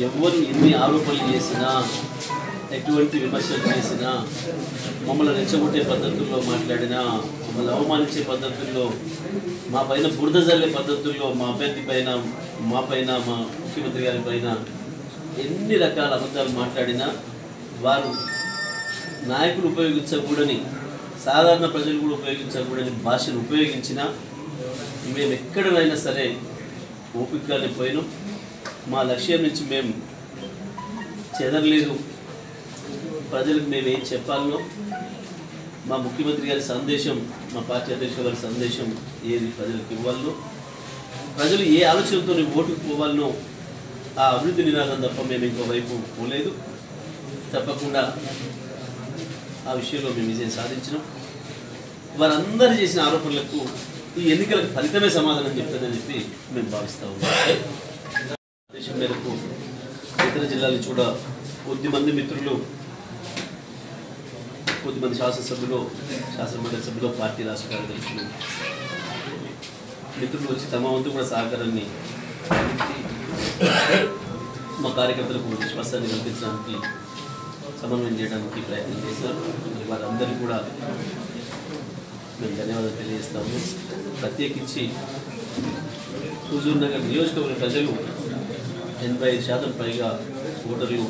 ఎవరు ఎన్ని ఆరోపణలు చేసినా ఎటువంటి విమర్శలు చేసినా మమ్మల్ని రెచ్చగొట్టే పద్ధతుల్లో మాట్లాడినా మమ్మల్ని అవమానించే పద్ధతుల్లో మా పైన బురద జల్లే పద్ధతుల్లో మా అభ్యర్థి పైన మా పైన మా ముఖ్యమంత్రి గారి పైన ఎన్ని రకాల అబద్ధాలు మాట్లాడినా వారు నాయకులు ఉపయోగించకూడని సాధారణ ప్రజలు కూడా ఉపయోగించకూడని భాషను ఉపయోగించినా మేము ఎక్కడైనా సరే ఓపికగానే పోయినాం మా లక్ష్యం నుంచి మేము చెదరలేదు ప్రజలకు మేము ఏం చెప్పాలనో మా ముఖ్యమంత్రి గారి సందేశం మా పార్టీ అధ్యక్షుల గారి సందేశం ఏది ప్రజలకు ఇవ్వాలనో ప్రజలు ఏ ఆలోచనతో ఓటుకు పోవాలనో ఆ అభివృద్ధి నినాదం తప్ప మేము ఇంకో వైపు పోలేదు తప్పకుండా ఆ విషయంలో మేము విజయం సాధించినాం వారందరూ చేసిన ఆరోపణలకు ఈ ఎన్నికలకు ఫలితమే సమాధానం చెప్తుందని చెప్పి మేము భావిస్తా ఉన్నాం దేశం మేరకు ఇతర జిల్లాల నుంచి కూడా కొద్దిమంది మిత్రులు కొద్దిమంది శాసనసభ్యులు శాసనమండలి సభ్యులు పార్టీ రాష్ట్ర కార్యదర్శులు మిత్రులు వచ్చి తమ వంతు కూడా సహకారాన్ని అందించి మా కార్యకర్తలకు విశ్వాసాన్ని కల్పించడానికి సమన్వయం చేయడానికి ప్రయత్నం చేశారు మరి వారందరికీ కూడా మేము ధన్యవాదాలు తెలియజేస్తాము ప్రత్యేకించి హుజూర్ నగర్ నియోజకవర్గ ప్రజలు ఎనభై ఐదు శాతం పైగా ఓటర్లు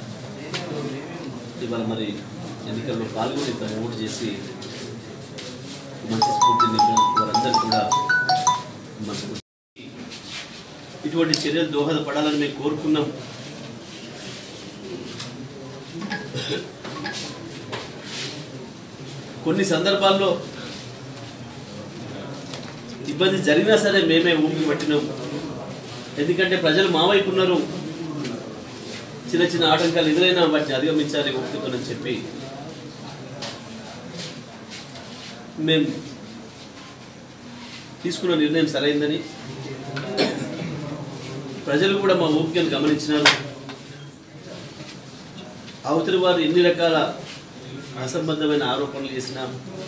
ఇవాళ మరి ఎన్నికల్లో పాల్గొని తమ ఓటు చేసి మంచి స్ఫూర్తిని నింపినందుకు వారందరూ కూడా మనకు ఇటువంటి చర్యలు దోహదపడాలని మేము కోరుకున్నాం కొన్ని సందర్భాల్లో ఇబ్బంది జరిగినా సరే మేమే ఊపి పట్టినాం ఎందుకంటే ప్రజలు మా వైపు ఉన్నారు చిన్న చిన్న ఆటంకాలు ఎదురైనా వాటిని అధిగమించాలి ఒప్పుకోనని చెప్పి మేము తీసుకున్న నిర్ణయం సరైందని ప్రజలు కూడా మా ఓపికను గమనించినారు అవతలి వారు ఎన్ని రకాల అసంబద్ధమైన ఆరోపణలు చేసినా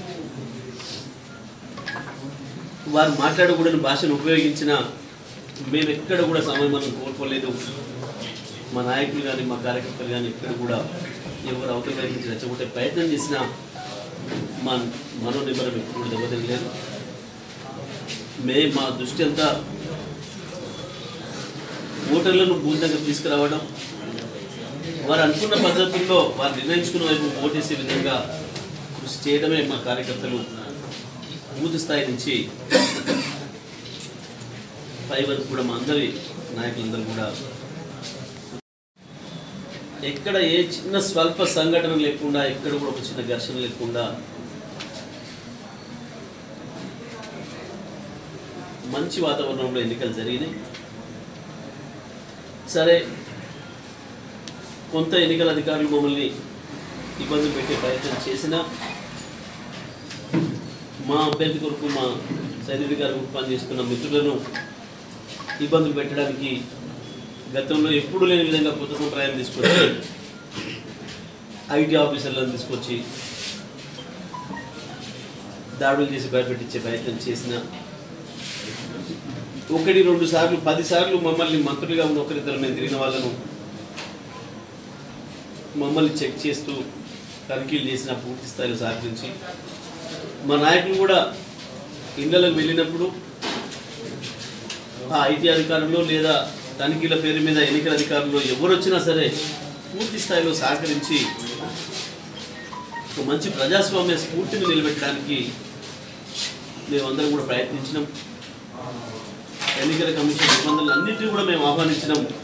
వారు మాట్లాడకూడని భాషను ఉపయోగించిన మేము ఎక్కడ కూడా సమయం మనం కోల్పోలేదు మా నాయకులు కానీ మా కార్యకర్తలు కానీ ఎక్కడ కూడా ఎవరు అవతల వైపు నుంచి రెచ్చగొట్టే ప్రయత్నం చేసినా మా మనోనిబ్బరం ఎప్పుడు కూడా దెబ్బతినలేదు మే మా దృష్టి అంతా ఓటర్లను బూత్ దగ్గర తీసుకురావడం వారు అనుకున్న పద్ధతుల్లో వారు నిర్ణయించుకున్న వైపు ఓటేసే విధంగా కృషి చేయడమే మా కార్యకర్తలు బూత్ స్థాయి నుంచి పై వరకు కూడా మా అందరి నాయకులందరూ కూడా ఎక్కడ ఏ చిన్న స్వల్ప సంఘటన లేకుండా ఎక్కడ కూడా ఒక చిన్న ఘర్షణ లేకుండా మంచి వాతావరణంలో ఎన్నికలు జరిగినాయి సరే కొంత ఎన్నికల అధికారులు మమ్మల్ని ఇబ్బందులు పెట్టే ప్రయత్నం చేసినా మా అభ్యర్థి కొరకు మా సైనికుడి గారు పనిచేస్తున్న మిత్రులను ఇబ్బందులు పెట్టడానికి గతంలో ఎప్పుడు లేని విధంగా కొత్త సంప్రదాయం తీసుకొచ్చి ఐటీ ఆఫీసర్లను తీసుకొచ్చి దాడులు చేసి భయపెట్టించే ప్రయత్నం చేసిన ఒకటి రెండు సార్లు పది సార్లు మమ్మల్ని మంత్రులుగా ఉన్న ఒకరిద్దరు మేము తిరిగిన వాళ్ళను మమ్మల్ని చెక్ చేస్తూ తనిఖీలు చేసిన పూర్తి స్థాయిలో సహకరించి మా నాయకులు కూడా ఇళ్లకు వెళ్ళినప్పుడు ఆ ఐటీ అధికారులు లేదా తనిఖీల పేరు మీద ఎన్నికల అధికారులు ఎవరు వచ్చినా సరే పూర్తి స్థాయిలో సహకరించి ఒక మంచి ప్రజాస్వామ్య స్ఫూర్తిని నిలబెట్టడానికి మేమందరం కూడా ప్రయత్నించినాం ఎన్నికల కమిషన్ నిబంధనలు అన్నింటినీ కూడా మేము ఆహ్వానించినాం